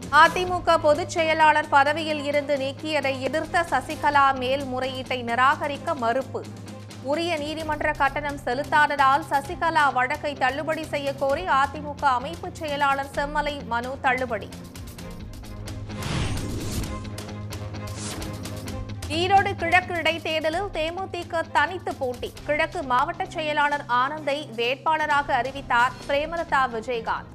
அதிமுக பொதுச் செயலாளர் பதவியில் இருந்து நீக்கியதை எதிர்த்த சசிகலா மேல்முறையீட்டை நிராகரிக்க மறுப்பு உரிய நீதிமன்ற கட்டணம் செலுத்தாததால் சசிகலா வழக்கை தள்ளுபடி செய்ய கோரி அதிமுக அமைப்பு செயலாளர் செம்மலை மனு தள்ளுபடி ஈரோடு கிழக்கு இடைத்தேர்தலில் தேமுதிக தனித்து போட்டி கிழக்கு மாவட்ட செயலாளர் ஆனந்தை வேட்பாளராக அறிவித்தார் பிரேமலதா விஜயகாந்த்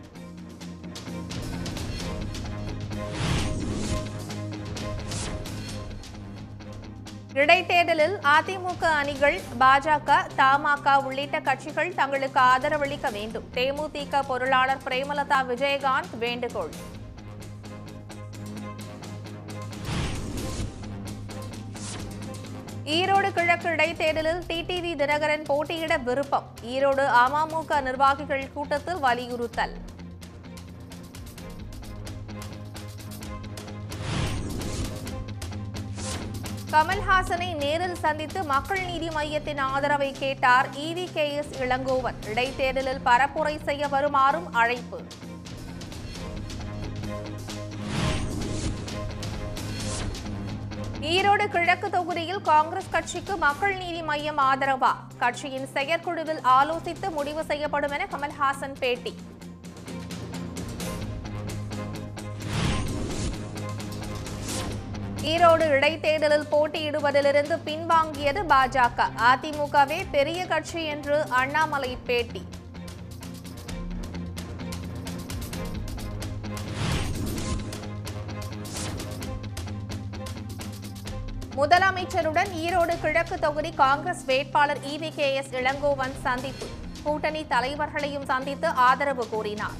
இடைத்தேர்தலில் அதிமுக அணிகள் பாஜக தமாக உள்ளிட்ட கட்சிகள் தங்களுக்கு ஆதரவளிக்க வேண்டும் தேமுதிக பொருளாளர் பிரேமலதா விஜயகாந்த் வேண்டுகோள் ஈரோடு கிழக்கு இடைத்தேர்தலில் டிடிவி தினகரன் போட்டியிட விருப்பம் ஈரோடு அமமுக நிர்வாகிகள் கூட்டத்தில் வலியுறுத்தல் கமல்ஹாசனை நேரில் சந்தித்து மக்கள் நீதி மையத்தின் ஆதரவை கேட்டார் இவி கே எஸ் இளங்கோவன் இடைத்தேர்தலில் பரப்புரை செய்ய வருமாறும் அழைப்பு ஈரோடு கிழக்கு தொகுதியில் காங்கிரஸ் கட்சிக்கு மக்கள் நீதி மையம் ஆதரவா கட்சியின் செயற்குழுவில் ஆலோசித்து முடிவு செய்யப்படும் என கமல்ஹாசன் பேட்டி ஈரோடு இடைத்தேர்தலில் போட்டியிடுவதிலிருந்து பின்வாங்கியது பாஜக அதிமுகவே பெரிய கட்சி என்று அண்ணாமலை பேட்டி முதலமைச்சருடன் ஈரோடு கிழக்கு தொகுதி காங்கிரஸ் வேட்பாளர் இவி கே எஸ் இளங்கோவன் சந்திப்பு கூட்டணி தலைவர்களையும் சந்தித்து ஆதரவு கோரினார்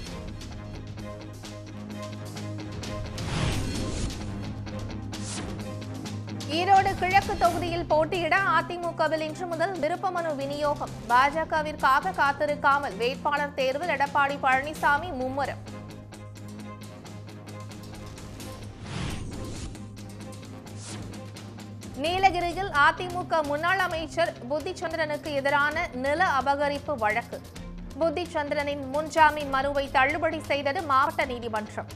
ஈரோடு கிழக்கு தொகுதியில் போட்டியிட அதிமுகவில் இன்று முதல் விருப்ப மனு விநியோகம் பாஜகவிற்காக காத்திருக்காமல் வேட்பாளர் தேர்வில் எடப்பாடி பழனிசாமி மும்முரம் நீலகிரியில் அதிமுக முன்னாள் அமைச்சர் புத்திச்சந்திரனுக்கு எதிரான நில அபகரிப்பு வழக்கு புத்திச்சந்திரனின் முன்ஜாமீன் மனுவை தள்ளுபடி செய்தது மாவட்ட நீதிமன்றம்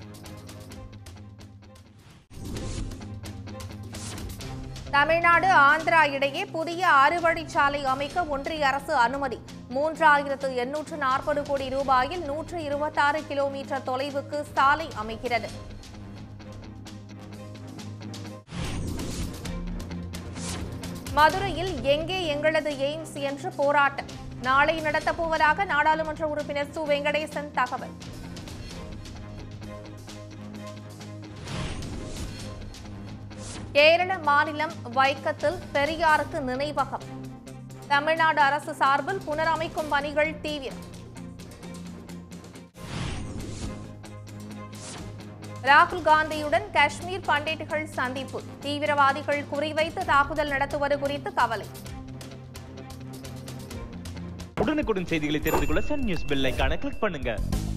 தமிழ்நாடு ஆந்திரா இடையே புதிய ஆறு வழிச்சாலை அமைக்க ஒன்றிய அரசு அனுமதி மூன்றாயிரத்து எண்ணூற்று நாற்பது கோடி ரூபாயில் நூற்று இருபத்தாறு கிலோமீட்டர் தொலைவுக்கு சாலை அமைக்கிறது மதுரையில் எங்கே எங்களது எய்ம்ஸ் என்று போராட்டம் நாளை நடத்தப் போவதாக நாடாளுமன்ற உறுப்பினர் சு வெங்கடேசன் தகவல் கேரள மாநிலம் வைக்கத்தில் பெரியாருக்கு நினைவகம் தமிழ்நாடு அரசு சார்பில் புனரமைக்கும் பணிகள் தீவிரம் ராகுல் காந்தியுடன் காஷ்மீர் பண்டிட்டுகள் சந்திப்பு தீவிரவாதிகள் குறிவைத்து தாக்குதல் நடத்துவது குறித்து கவலை உடனுக்குடன் செய்திகளை தெரிந்து கொள்ள சன் நியூஸ் பெல் ஐகானை கிளிக் பண்ணுங்க